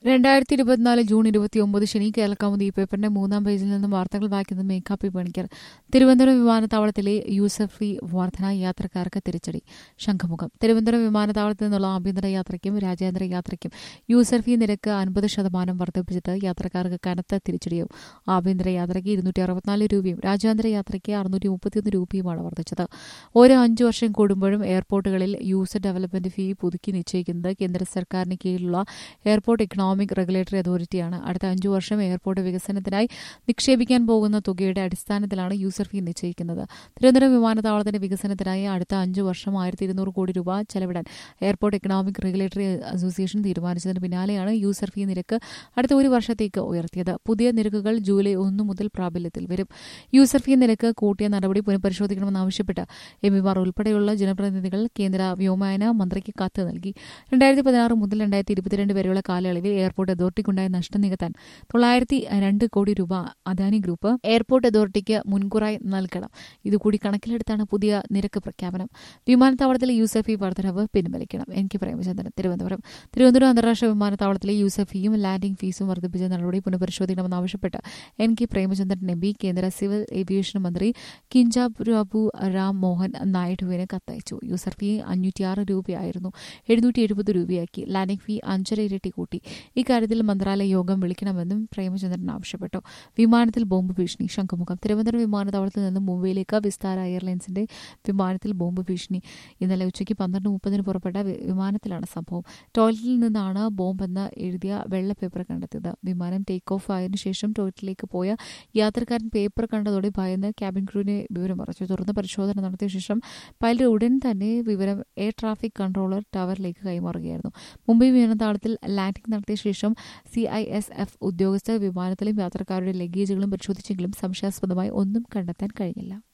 രണ്ടായിരത്തി ഇരുപത്തിനാല് ജൂൺ ഇരുപത്തിയൊമ്പത് ശനി കേൾക്കാവുന്ന ഈ പേപ്പറിന്റെ മൂന്നാം പേജിൽ നിന്നും വാർത്തകൾ വായിക്കുന്നത് മേക്കാപ്പി പണിക്കർ തിരുവനന്തപുരം വിമാനത്താവളത്തിലെ യൂസഫി വർധന യാത്രക്കാർക്ക് തിരിച്ചടി ശംഖുമുഖം തിരുവനന്തപുരം വിമാനത്താവളത്തിൽ നിന്നുള്ള ആഭ്യന്തര യാത്രയ്ക്കും രാജ്യാന്തര യാത്രയ്ക്കും യൂസർ ഫീ നിരക്ക് അൻപത് ശതമാനം വർദ്ധിപ്പിച്ചത് യാത്രക്കാർക്ക് കനത്ത തിരിച്ചടിയാവും ആഭ്യന്തര യാത്രയ്ക്ക് ഇരുന്നൂറ്റി അറുപത്തിനാല് രൂപയും രാജ്യാന്തര യാത്രയ്ക്ക് അറുന്നൂറ്റി മുപ്പത്തിയൊന്ന് രൂപയുമാണ് വർദ്ധിച്ചത് ഓരോ അഞ്ചു വർഷം കൂടുമ്പോഴും എയർപോർട്ടുകളിൽ യൂസർ ഡെവലപ്മെന്റ് ഫീ പുതുക്കി നിശ്ചയിക്കുന്നത് കേന്ദ്ര സർക്കാരിന് കീഴിലുള്ള എയർപോർട്ട് ഇക്കണോമിക് റെഗുലേറ്ററി അതോറിറ്റിയാണ് അടുത്ത അഞ്ചു വർഷം എയർപോർട്ട് വികസനത്തിനായി നിക്ഷേപിക്കാൻ പോകുന്ന തുകയുടെ അടിസ്ഥാനത്തിലാണ് യൂസർ ഫീ നിശ്ചയിക്കുന്നത് തിരുവനന്തപുരം വിമാനത്താവളത്തിന്റെ വികസനത്തിനായി അടുത്ത അഞ്ചു വർഷം ആയിരത്തി ഇരുന്നൂറ് കോടി രൂപ ചെലവിടാൻ എയർപോർട്ട് ഇക്കണോമിക് റെഗുലേറ്ററി അസോസിയേഷൻ തീരുമാനിച്ചതിന് പിന്നാലെയാണ് യൂസർ ഫീ നിരക്ക് അടുത്ത ഒരു വർഷത്തേക്ക് ഉയർത്തിയത് പുതിയ നിരക്കുകൾ ജൂലൈ ഒന്ന് മുതൽ പ്രാബല്യത്തിൽ വരും യൂസർ ഫീ നിരക്ക് കൂട്ടിയ നടപടി പുനഃപരിശോധിക്കണമെന്നാവശ്യപ്പെട്ട് എം പിമാർ ഉൾപ്പെടെയുള്ള ജനപ്രതിനിധികൾ കേന്ദ്ര വ്യോമയാന മന്ത്രിക്ക് കത്ത് നൽകി രണ്ടായിരത്തി പതിനാറ് മുതൽ രണ്ടായിരത്തി ഇരുപത്തിരണ്ട് വരെയുള്ള കാലയളവിൽ എയർപോർട്ട് അതോറിറ്റിക്കുണ്ടായ നഷ്ടം നികത്താൻ തൊള്ളായിരത്തി രണ്ട് കോടി രൂപ അദാനി ഗ്രൂപ്പ് എയർപോർട്ട് അതോറിറ്റിക്ക് മുൻകൂറായി നൽകണം ഇതുകൂടി കണക്കിലെടുത്താണ് പുതിയ നിരക്ക് പ്രഖ്യാപനം വിമാനത്താവളത്തിലെ യൂസർ ഫീ വർധനവ് പിൻവലിക്കണം എൻ കെ പ്രേമചന്ദ്രൻ തിരുവനന്തപുരം തിരുവനന്തപുരം അന്താരാഷ്ട്ര വിമാനത്താവളത്തിലെ യൂസർ ഫീയും ലാൻഡിംഗ് ഫീസും വർദ്ധിപ്പിച്ച നടപടി പുനഃപരിശോധിക്കണമെന്നാവശ്യപ്പെട്ട് N K Premachandran M P കേന്ദ്ര സിവിൽ ഏവിയേഷൻ മന്ത്രി കിഞ്ചാബു റാം മോഹൻ നായിഡുവിന് കത്തയച്ചു യൂസർ ഫീ അഞ്ഞൂറ്റിയാറ് രൂപയായിരുന്നു എഴുന്നൂറ്റി എഴുപത് രൂപയാക്കി ലാൻഡിംഗ് ഫീ അഞ്ചര ഇരട്ടി കൂട്ടി ഇക്കാര്യത്തിൽ മന്ത്രാലയ യോഗം വിളിക്കണമെന്നും പ്രേമചന്ദ്രൻ ആവശ്യപ്പെട്ടു വിമാനത്തിൽ ബോംബ് ഭീഷണി ശംഖുമുഖം തിരുവനന്തപുരം വിമാനത്താവളത്തിൽ നിന്നും മുംബൈയിലേക്ക് വിസ്താര എയർലൈൻസിന്റെ വിമാനത്തിൽ ബോംബ് ഭീഷണി ഇന്നലെ ഉച്ചയ്ക്ക് പന്ത്രണ്ട് മുപ്പതിന് പുറപ്പെട്ട വിമാനത്തിലാണ് സംഭവം ടോയ്ലറ്റിൽ നിന്നാണ് ബോംബെന്ന് എഴുതിയ വെള്ള പേപ്പർ കണ്ടെത്തിയത് വിമാനം ടേക്ക് ഓഫ് ആയതിനു ശേഷം ടോയ്ലറ്റിലേക്ക് പോയ യാത്രക്കാരൻ പേപ്പർ കണ്ടതോടെ ഭയന്ന് ക്യാബിൻ ക്രൂവിനെ വിവരം അറിയിച്ചു തുടർന്ന് പരിശോധന നടത്തിയ ശേഷം പൈലറ്റ് ഉടൻ തന്നെ വിവരം എയർ ട്രാഫിക് കൺട്രോളർ ടവറിലേക്ക് കൈമാറുകയായിരുന്നു മുംബൈ വിമാനത്താവളത്തിൽ ലാൻഡിംഗ് നടത്തിയ ശേഷം സി ഐ എസ് എഫ് ഉദ്യോഗസ്ഥർ വിമാനത്തിലും യാത്രക്കാരുടെ ലഗേജുകളും പരിശോധിച്ചെങ്കിലും സംശയാസ്പദമായി ഒന്നും കണ്ടെത്താൻ കഴിഞ്ഞില്ല